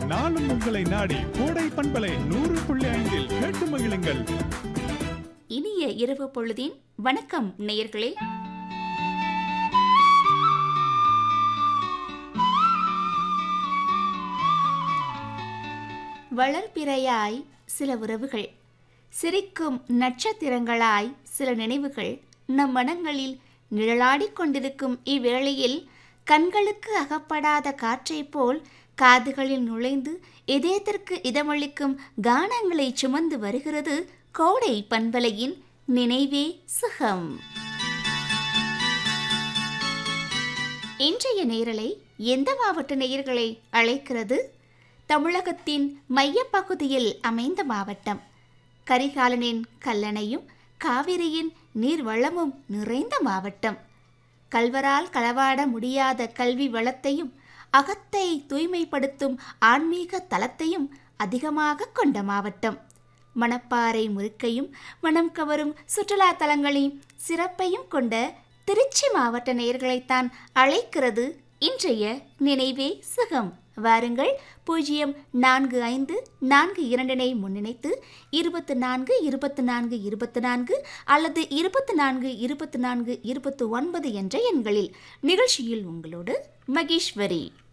நாளும் உங்களை நாடி கோடை பண்பலை நூறு புள்ளி ஐந்தில் கேட்டு மகிழுங்கள் இனிய இரவு பொழுதின் வணக்கம் நேயர்களே வளர்பிறையாய் சில உறவுகள் சிரிக்கும் நட்சத்திரங்களாய் சில நினைவுகள் நம் மனங்களில் நிழலாடிக் கொண்டிருக்கும் இவ்வேளையில் கண்களுக்கு அகப்படாத காற்றைப் போல் காதுகளில் நுழைந்து இதயத்திற்கு இதமளிக்கும் கானங்களை சுமந்து வருகிறது கோடை பண்பலையின் நினைவே சுகம் இன்றைய நேரலை எந்த மாவட்ட நேயர்களை அழைக்கிறது தமிழகத்தின் மையப்பகுதியில் அமைந்த மாவட்டம் கரிகாலனின் கல்லணையும் காவிரியின் நீர்வளமும் நிறைந்த மாவட்டம் கல்வரால் களவாட முடியாத கல்வி வளத்தையும் அகத்தை தூய்மைப்படுத்தும் ஆன்மீக தலத்தையும் அதிகமாக கொண்ட மாவட்டம் மணப்பாறை முறுக்கையும் மனம் கவரும் சுற்றுலா தலங்களையும் சிறப்பையும் கொண்ட திருச்சி மாவட்ட நேயர்களைத்தான் அழைக்கிறது இன்றைய நினைவே சுகம் வாருங்கள் பூஜ்ஜியம் நான்கு ஐந்து நான்கு இரண்டினை முன்னிணைத்து இருபத்து நான்கு இருபத்து நான்கு இருபத்து நான்கு அல்லது இருபத்து நான்கு இருபத்து நான்கு இருபத்து ஒன்பது என்ற எண்களில் நிகழ்ச்சியில் உங்களோடு மகேஸ்வரி